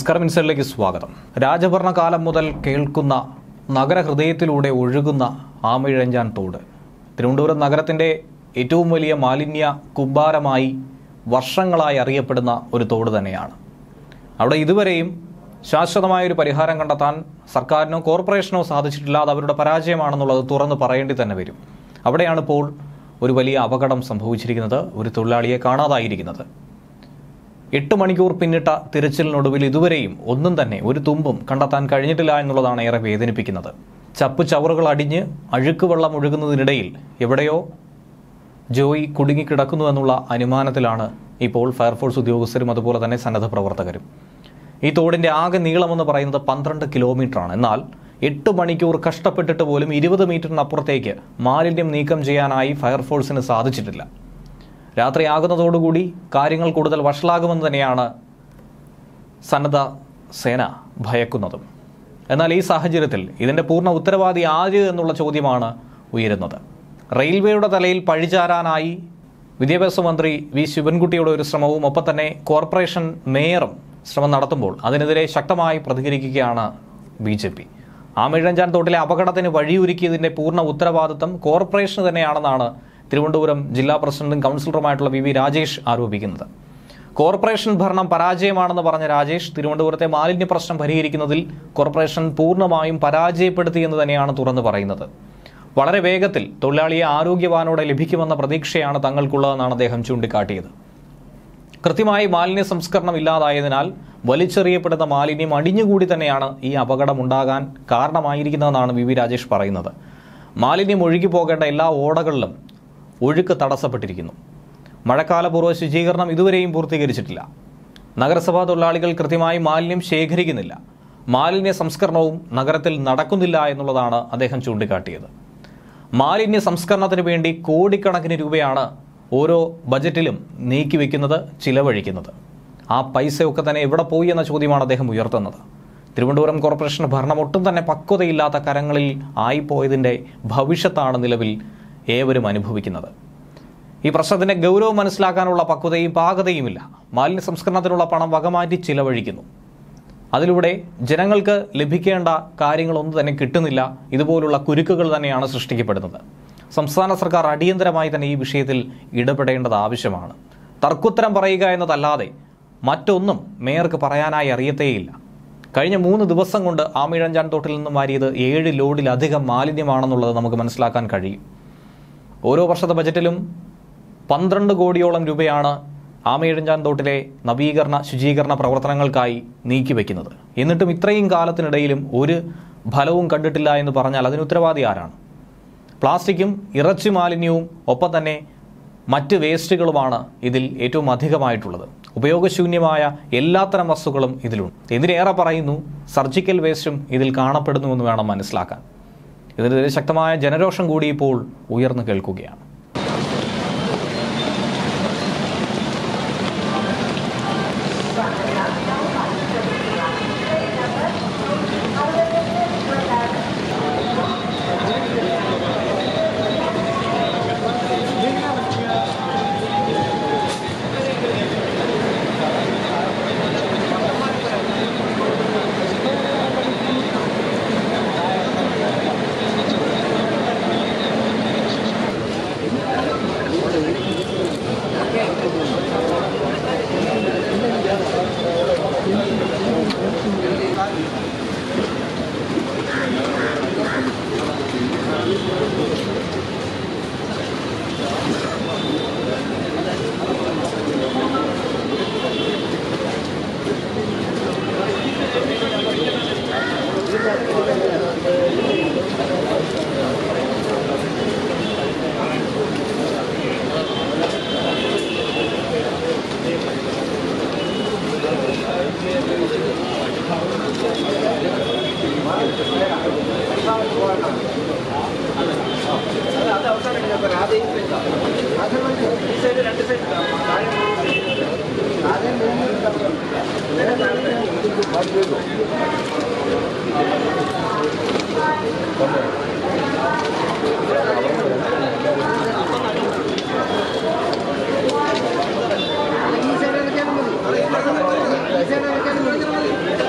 നമസ്കാരം ഇൻസൈഡിലേക്ക് സ്വാഗതം രാജഭരണകാലം മുതൽ കേൾക്കുന്ന നഗരഹൃദയത്തിലൂടെ ഒഴുകുന്ന ആമിഴഞ്ചാൻ തോട് തിരുവനന്തപുരം നഗരത്തിൻ്റെ ഏറ്റവും വലിയ മാലിന്യ കുമ്പാരമായി വർഷങ്ങളായി അറിയപ്പെടുന്ന ഒരു തോട് തന്നെയാണ് അവിടെ ഇതുവരെയും ശാശ്വതമായ ഒരു പരിഹാരം കണ്ടെത്താൻ സർക്കാരിനോ കോർപ്പറേഷനോ സാധിച്ചിട്ടില്ല അത് അവരുടെ പരാജയമാണെന്നുള്ളത് തുറന്നു പറയേണ്ടി തന്നെ വരും അവിടെയാണ് ഇപ്പോൾ ഒരു വലിയ അപകടം സംഭവിച്ചിരിക്കുന്നത് ഒരു തൊഴിലാളിയെ കാണാതായിരിക്കുന്നത് എട്ട് മണിക്കൂർ പിന്നിട്ട തിരച്ചിലിനൊടുവിൽ ഇതുവരെയും ഒന്നും തന്നെ ഒരു തുമ്പും കണ്ടെത്താൻ കഴിഞ്ഞിട്ടില്ല എന്നുള്ളതാണ് ഏറെ വേദനിപ്പിക്കുന്നത് ചപ്പ് ചവറുകൾ അടിഞ്ഞ് അഴുക്ക് വെള്ളം ഒഴുകുന്നതിനിടയിൽ എവിടെയോ ജോയി കുടുങ്ങിക്കിടക്കുന്നു എന്നുള്ള അനുമാനത്തിലാണ് ഇപ്പോൾ ഫയർഫോഴ്സ് ഉദ്യോഗസ്ഥരും അതുപോലെ തന്നെ സന്നദ്ധ പ്രവർത്തകരും ഈ തോടിന്റെ ആകെ നീളമെന്ന് പറയുന്നത് പന്ത്രണ്ട് കിലോമീറ്ററാണ് എന്നാൽ എട്ട് മണിക്കൂർ കഷ്ടപ്പെട്ടിട്ട് പോലും ഇരുപത് മീറ്ററിനപ്പുറത്തേക്ക് മാലിന്യം നീക്കം ചെയ്യാനായി ഫയർഫോഴ്സിന് സാധിച്ചിട്ടില്ല രാത്രിയാകുന്നതോടുകൂടി കാര്യങ്ങൾ കൂടുതൽ വഷളാകുമെന്ന് തന്നെയാണ് സന്നദ്ധ സേന ഭയക്കുന്നതും എന്നാൽ ഈ സാഹചര്യത്തിൽ ഇതിന്റെ പൂർണ്ണ ഉത്തരവാദി ആര് എന്നുള്ള ചോദ്യമാണ് ഉയരുന്നത് റെയിൽവേയുടെ തലയിൽ പഴിചാരാനായി വിദ്യാഭ്യാസ മന്ത്രി വി ശിവൻകുട്ടിയുടെ ഒരു ശ്രമവും ഒപ്പം തന്നെ കോർപ്പറേഷൻ മേയറും ശ്രമം നടത്തുമ്പോൾ അതിനെതിരെ ശക്തമായി പ്രതികരിക്കുകയാണ് ബി ജെ പി ആമിഴഞ്ചാൻ തോട്ടിലെ അപകടത്തിന് വഴിയൊരുക്കിയതിന്റെ പൂർണ്ണ ഉത്തരവാദിത്തം കോർപ്പറേഷന് തന്നെയാണെന്നാണ് തിരുവനന്തപുരം ജില്ലാ പ്രസിഡന്റും കൗൺസിലറുമായിട്ടുള്ള വി വി രാജേഷ് ആരോപിക്കുന്നത് കോർപ്പറേഷൻ ഭരണം പരാജയമാണെന്ന് പറഞ്ഞ രാജേഷ് തിരുവനന്തപുരത്തെ മാലിന്യ പ്രശ്നം പരിഹരിക്കുന്നതിൽ കോർപ്പറേഷൻ പൂർണ്ണമായും പരാജയപ്പെടുത്തിയെന്ന് തന്നെയാണ് തുറന്നു പറയുന്നത് വളരെ വേഗത്തിൽ തൊഴിലാളിയെ ആരോഗ്യവാനോടെ ലഭിക്കുമെന്ന പ്രതീക്ഷയാണ് തങ്ങൾക്കുള്ളതെന്നാണ് അദ്ദേഹം ചൂണ്ടിക്കാട്ടിയത് കൃത്യമായി മാലിന്യ സംസ്കരണം ഇല്ലാതായതിനാൽ വലിച്ചെറിയപ്പെടുന്ന മാലിന്യം അടിഞ്ഞുകൂടി തന്നെയാണ് ഈ അപകടം ഉണ്ടാകാൻ കാരണമായിരിക്കുന്നതെന്നാണ് വി വി രാജേഷ് പറയുന്നത് മാലിന്യം ഒഴുകി പോകേണ്ട എല്ലാ ഓടകളിലും ഒഴുക്ക് തടസ്സപ്പെട്ടിരിക്കുന്നു മഴക്കാലപൂർവ്വ ശുചീകരണം ഇതുവരെയും പൂർത്തീകരിച്ചിട്ടില്ല നഗരസഭാ തൊഴിലാളികൾ കൃത്യമായി മാലിന്യം ശേഖരിക്കുന്നില്ല മാലിന്യ സംസ്കരണവും നഗരത്തിൽ നടക്കുന്നില്ല എന്നുള്ളതാണ് അദ്ദേഹം ചൂണ്ടിക്കാട്ടിയത് മാലിന്യ സംസ്കരണത്തിന് വേണ്ടി കോടിക്കണക്കിന് രൂപയാണ് ഓരോ ബജറ്റിലും നീക്കിവെക്കുന്നത് ചിലവഴിക്കുന്നത് ആ പൈസയൊക്കെ തന്നെ എവിടെ പോയി എന്ന ചോദ്യമാണ് അദ്ദേഹം ഉയർത്തുന്നത് തിരുവനന്തപുരം കോർപ്പറേഷൻ ഭരണം ഒട്ടും തന്നെ പക്വതയില്ലാത്ത കരങ്ങളിൽ ആയിപ്പോയതിൻ്റെ ഭവിഷ്യത്താണ് നിലവിൽ ഏവരും അനുഭവിക്കുന്നത് ഈ പ്രശ്നത്തിന്റെ ഗൗരവം മനസ്സിലാക്കാനുള്ള പക്വതയും പാകതയുമില്ല മാലിന്യ സംസ്കരണത്തിനുള്ള പണം വകമാറ്റി ചിലവഴിക്കുന്നു അതിലൂടെ ജനങ്ങൾക്ക് ലഭിക്കേണ്ട കാര്യങ്ങളൊന്നും തന്നെ കിട്ടുന്നില്ല ഇതുപോലുള്ള കുരുക്കുകൾ തന്നെയാണ് സൃഷ്ടിക്കപ്പെടുന്നത് സംസ്ഥാന സർക്കാർ അടിയന്തരമായി തന്നെ ഈ വിഷയത്തിൽ ഇടപെടേണ്ടത് ആവശ്യമാണ് തർക്കുത്തരം പറയുക എന്നതല്ലാതെ മറ്റൊന്നും മേയർക്ക് പറയാനായി അറിയത്തേയില്ല കഴിഞ്ഞ മൂന്ന് ദിവസം കൊണ്ട് ആമിഴഞ്ചാൻ തോട്ടിൽ നിന്നും വാരിയത് ഏഴ് ലോഡിലധികം മാലിന്യമാണെന്നുള്ളത് നമുക്ക് മനസ്സിലാക്കാൻ കഴിയും ഓരോ വർഷത്തെ ബജറ്റിലും പന്ത്രണ്ട് കോടിയോളം രൂപയാണ് ആമയിഴഞ്ചാൻ തോട്ടിലെ നവീകരണ ശുചീകരണ പ്രവർത്തനങ്ങൾക്കായി നീക്കിവെക്കുന്നത് എന്നിട്ടും ഇത്രയും കാലത്തിനിടയിലും ഒരു ഫലവും കണ്ടിട്ടില്ല എന്ന് പറഞ്ഞാൽ അതിന് ഉത്തരവാദി ആരാണ് പ്ലാസ്റ്റിക്കും ഇറച്ചി മാലിന്യവും ഒപ്പം തന്നെ മറ്റ് വേസ്റ്റുകളുമാണ് ഇതിൽ ഏറ്റവും അധികമായിട്ടുള്ളത് ഉപയോഗശൂന്യമായ എല്ലാത്തരം വസ്തുക്കളും ഇതിലുണ്ട് എന്തിനേറെ പറയുന്നു സർജിക്കൽ വേസ്റ്റും ഇതിൽ കാണപ്പെടുന്നുവെന്ന് വേണം മനസ്സിലാക്കാൻ ഇതിനെതിരെ ശക്തമായ ജനരോഷം കൂടി ഇപ്പോൾ ഉയർന്നു കേൾക്കുകയാണ് ഈ സൈഡ് ഇറക്കിയാലും മതി ഈ സൈഡ് ഇറക്കിയാലും മതി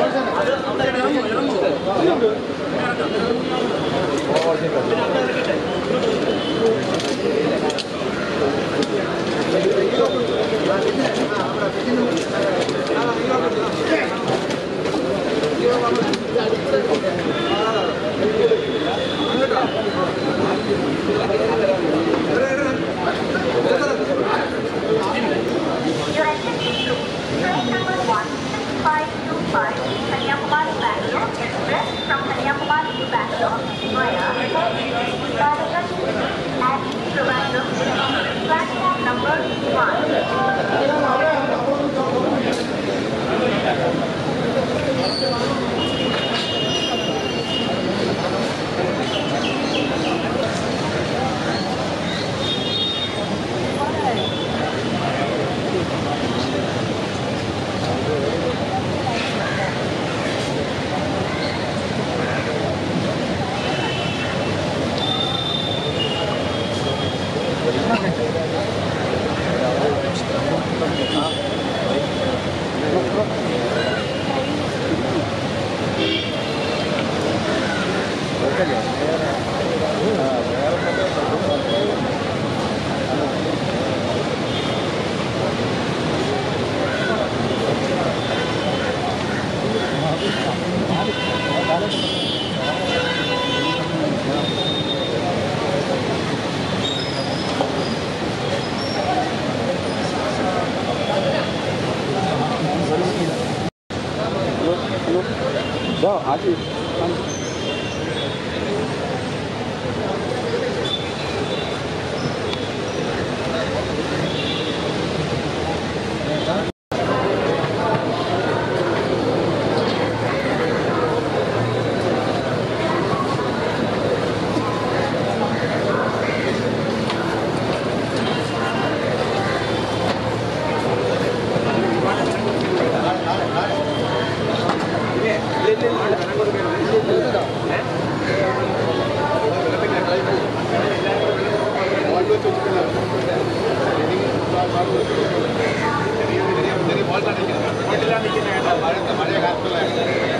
Your attention please. Train number 16525 Kanyakumari Bangalore Express from Kanyakumari to Bangalore via Badagat at Trivandrum. Platform number 1.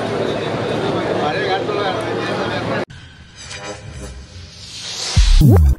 മഴ കാലത്തുള്ള